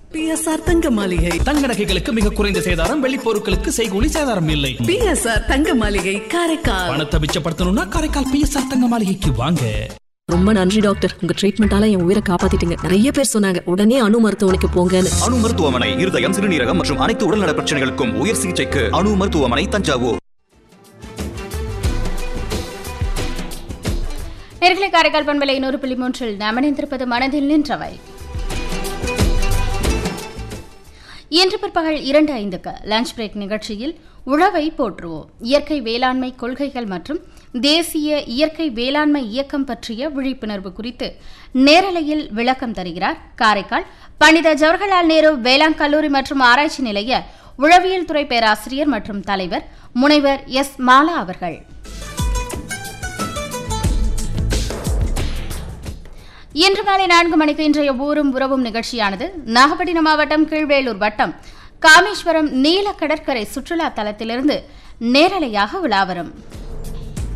PSR தங்க மாளிகை தங்க நகைகளுக்கு மிக குறைந்த சேதாரம் வெள்ளி பொருட்களுக்கு செய்கூலி சேதாரம் இல்லை பிஎஸ்ஆர் தங்க மாளிகை காரைக்கால் பணத்தை மிச்சப்படுத்தணும்னா காரைக்கால் பிஎஸ்ஆர் தங்க மாளிகைக்கு வாங்க ரொம்ப நன்றி டாக்டர் உங்க ட்ரீட்மெண்டால என் உயிரை காப்பாத்திட்டீங்க நிறைய பேர் சொன்னாங்க உடனே அணு மருத்துவமனைக்கு போங்கன்னு அணு மருத்துவமனை இருதயம் சிறுநீரகம் மற்றும் அனைத்து உடல்நல பிரச்சனைகளுக்கும் உயர் சிகிச்சைக்கு அணு மருத்துவமனை தஞ்சாவூர் நேர்களை காரைக்கால் பண்பலை நூறு புள்ளி மூன்றில் நாம் இணைந்திருப்பது மனதில் நின்றவை இன்று பிற்பகல் இரண்டு ஐந்துக்கு லஞ்ச் பிரேக் நிகழ்ச்சியில் உழவை போற்றுவோம் இயற்கை வேளாண்மை கொள்கைகள் மற்றும் தேசிய இயற்கை வேளாண்மை இயக்கம் பற்றிய விழிப்புணர்வு குறித்து நேரலையில் விளக்கம் தருகிறார் காரைக்கால் பண்டித ஜவஹர்லால் நேரு வேளாண் கல்லூரி மற்றும் ஆராய்ச்சி நிலைய உழவியல் துறை பேராசிரியர் மற்றும் தலைவர் முனைவர் எஸ் மாலா அவர்கள் இன்று மாலை நான்கு மணிக்கு இன்றைய ஊரும் உறவும் நிகழ்ச்சியானது நாகப்பட்டினம் மாவட்டம் கீழ்வேலூர் வட்டம் காமேஸ்வரம் நீல கடற்கரை சுற்றுலா தலத்திலிருந்து நேரலையாக உலாவரும்